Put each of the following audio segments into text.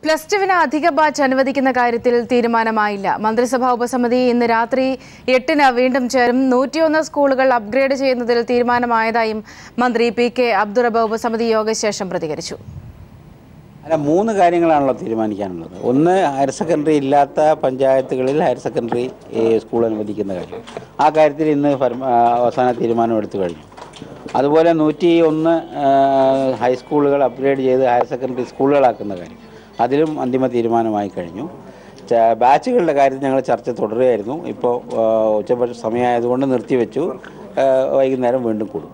plus ടുവിന് അധിക batch അനുവദിക്കുന്ന കാര്യത്തിൽ തീരുമാനമായില്ല മന്ത്രിസഭാ ഉപസമിതി ഇന്ന് രാത്രി എട്ടിന് വീണ്ടും ചേരും നൂറ്റിയൊന്ന് സ്കൂളുകൾ അപ്ഗ്രേഡ് ചെയ്യുന്നതിൽ തീരുമാനമായതായും മന്ത്രി പി കെ അബ്ദുറബ ഉപസമിതി യോഗശേഷം പ്രതികരിച്ചു അല്ല മൂന്ന് കാര്യങ്ങളാണല്ലോ തീരുമാനിക്കാനുള്ളത് ഒന്ന് ഹയർ സെക്കൻഡറി ഇല്ലാത്ത പഞ്ചായത്തുകളിൽ ഹയർ സെക്കൻഡറി ഏ, സ്കൂൾ അനുവദിക്കുന്ന കാര്യം ആ കാര്യത്തിൽ ഇന്ന് ഫർമ- ആ, അവസാന തീരുമാനം എടുത്തു കഴിഞ്ഞു അതുപോലെ നൂറ്റി ഒന്ന് ഹൈസ്കൂളുകൾ അപ്ഗ്രേഡ് ചെയ്ത് ഹയർ സെക്കൻഡറി സ്കൂളുകളാക്കുന്ന കാര്യം അതിലും അന്തിമ തീരുമാനമായി കഴിഞ്ഞു ച- ബാച്ചുകളുടെ കാര്യത്തിൽ ഞങ്ങൾ ചർച്ച തുടരുകയായിരുന്നു ഇപ്പോൾ ഉച്ചപക്ഷ സമയമായതുകൊണ്ട് നിർത്തിവെച്ചു ആ, വൈകുന്നേരം വീണ്ടും കൂടും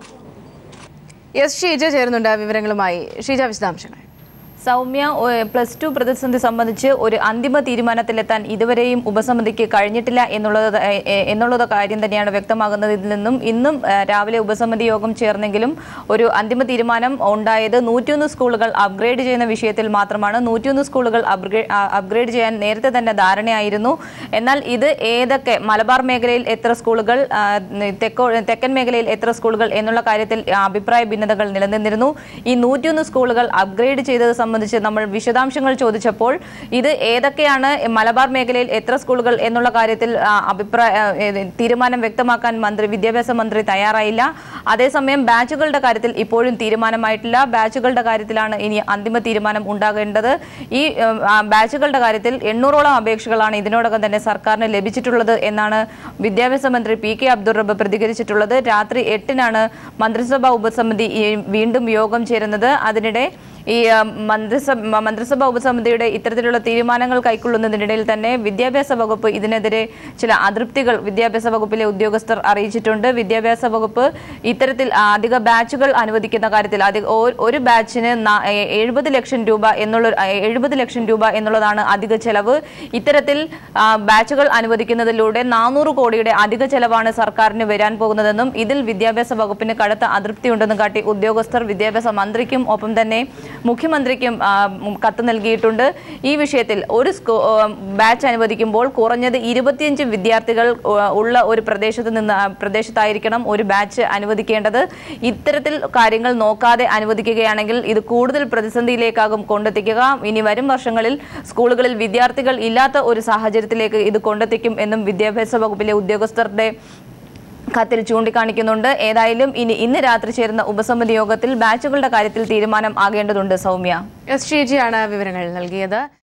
എസ് ഷീജ ചേരുന്നുണ്ട് വിവരങ്ങളുമായി ഷീജ വിശദാംശങ്ങൾ സൗമ്യ ഒ- പ്ലസ് ടു പ്രതിസന്ധി സംബന്ധിച്ച് ഒരു അന്തിമ തീരുമാനത്തിലെത്താൻ ഇതുവരെയും ഉപസമിതിക്ക് കഴിഞ്ഞിട്ടില്ല എന്നുള്ളത് ത- എ- എ- എന്നുള്ളത് കാര്യം തന്നെയാണ് വ്യക്തമാകുന്നത് ഇതിൽ നിന്നും ഇന്നും ഏ, രാവിലെ ഉപസമിതി യോഗം ചേർന്നെങ്കിലും ഒരു അന്തിമ തീരുമാനം ഉണ്ടായത് നൂറ്റിയൊന്ന് സ്കൂളുകൾ അപ്ഗ്രേഡ് ചെയ്യുന്ന വിഷയത്തിൽ മാത്രമാണ് നൂറ്റിയൊന്ന് സ്കൂളുകൾ അപ്ഗ്രേ- ആ, അപ്ഗ്രേഡ് ചെയ്യാൻ നേരത്തെ തന്നെ ധാരണയായിരുന്നു എന്നാൽ ഇത് ഏതൊക്കെ മലബാർ മേഖലയിൽ എത്ര സ്കൂളുകൾ ആ, തെക്കോ തെക്കൻ മേഖലയിൽ എത്ര സ്കൂളുകൾ എന്നുള്ള കാര്യത്തിൽ അഭിപ്രായ ഭിന്നതകൾ നിലനിന്നിരുന്നു ഈ നൂറ്റിയൊന്ന് സ്കൂളുകൾ അപ്ഗ്രേഡ് ചെയ്തത് സംബന്ധിച്ച് നമ്മൾ വിശദാംശങ്ങൾ ചോദിച്ചപ്പോൾ ഇത് ഏതൊക്കെയാണ് മലബാർ മേഖലയിൽ എത്ര സ്കൂളുകൾ എന്നുള്ള കാര്യത്തിൽ ആ, അഭിപ്രായ ആ, ഏത് തീരുമാനം വ്യക്തമാക്കാൻ മന്ത്രി വിദ്യാഭ്യാസ മന്ത്രി തയ്യാറായില്ല അതേസമയം ബാച്ചുകളുടെ കാര്യത്തിൽ ഇപ്പോഴും തീരുമാനമായിട്ടില്ല ബാച്ചുകളുടെ കാര്യത്തിലാണ് ഇനി അന്തിമ തീരുമാനം ഉണ്ടാകേണ്ടത് ഈ ഉം, ആ, ബാച്ചുകളുടെ കാര്യത്തിൽ എണ്ണൂറോളം അപേക്ഷകളാണ് ഇതിനോടകം തന്നെ സർക്കാരിന് ലഭിച്ചിട്ടുള്ളത് എന്നാണ് വിദ്യാഭ്യാസ മന്ത്രി പി കെ അബ്ദുൾ റബ്ബ് പ്രതികരിച്ചിട്ടുള്ളത് രാത്രി എട്ടിനാണ് മന്ത്രിസഭാ ഉപസമിതി ഈ വീണ്ടും യോഗം ചേരുന്നത് അതിനിടെ ഈ ആ, മന്ത്രിസഭ മ- മന്ത്രിസഭാ ഉപസമിതിയുടെ ഇത്തരത്തിലുള്ള തീരുമാനങ്ങൾ കൈക്കൊള്ളുന്നതിനിടയിൽ തന്നെ വിദ്യാഭ്യാസ വകുപ്പ് ഇതിനെതിരെ ചില അതൃപ്തികൾ വിദ്യാഭ്യാസ വകുപ്പിലെ ഉദ്യോഗസ്ഥർ അറിയിച്ചിട്ടുണ്ട് വിദ്യാഭ്യാസ വകുപ്പ് ഇത്തരത്തിൽ ആ, അധിക ബാച്ചുകൾ അനുവദിക്കുന്ന കാര്യത്തിൽ അധിക ഓ- ഒരു ബാച്ചിന് നാ- എ- എഴുപത് ലക്ഷം രൂപ എന്നുള്ള എഴുപത് ലക്ഷം രൂപ എന്നുള്ളതാണ് അധിക ചെലവ് ഇത്തരത്തിൽ ആ, ബാച്ചുകൾ അനുവദിക്കുന്നതിലൂടെ നാനൂറ് കോടിയുടെ അധിക ചെലവാണ് സർക്കാരിന് വരാൻ പോകുന്നതെന്നും ഇതിൽ വിദ്യാഭ്യാസ വകുപ്പിന് കടുത്ത അതൃപ്തിയുണ്ടെന്നും കാട്ടി ഉദ്യോഗസ്ഥർ വിദ്യാഭ്യാസ മന്ത്രിക്കും ഒപ്പം തന്നെ മുഖ്യമന്ത്രിക്കും ആ, ഉം, കത്ത് നൽകിയിട്ടുണ്ട് ഈ വിഷയത്തിൽ ഒരു സ്കൂ- ആ, ബാച്ച് അനുവദിക്കുമ്പോൾ കുറഞ്ഞത് ഇരുപത്തിയഞ്ച് വിദ്യാർത്ഥികൾ ആ, ഉള്ള ഒരു പ്രദേശത്ത് നിന്ന് ആ, പ്രദേശത്തായിരിക്കണം ഒരു ബാച്ച് അനുവദിക്കേണ്ടത് ഇത്തരത്തിൽ കാര്യങ്ങൾ നോക്കാതെ അനുവദിക്കുകയാണെങ്കിൽ ഇത് കൂടുതൽ പ്രതിസന്ധിയിലേക്കാകും കൊണ്ടെത്തിക്കുക ഇനി വരും വർഷങ്ങളിൽ സ്കൂളുകളിൽ വിദ്യാർത്ഥികൾ ഇല്ലാത്ത ഒരു സാഹചര്യത്തിലേക്ക് ഇത് കൊണ്ടെത്തിക്കും എന്നും വിദ്യാഭ്യാസ വകുപ്പിലെ ഉദ്യോഗസ്ഥരുടെ കത്തിൽ ചൂണ്ടിക്കാണിക്കുന്നുണ്ട് ഏതായാലും ഇനി ഇന്ന് രാത്രി ചേരുന്ന ഉപസമിതി യോഗത്തിൽ ബാച്ചുകളുടെ കാര്യത്തിൽ തീരുമാനം ആകേണ്ടതുണ്ട് സൗമ്യ എസ് ഷീജയാണ് വിവരങ്ങൾ നൽകിയത്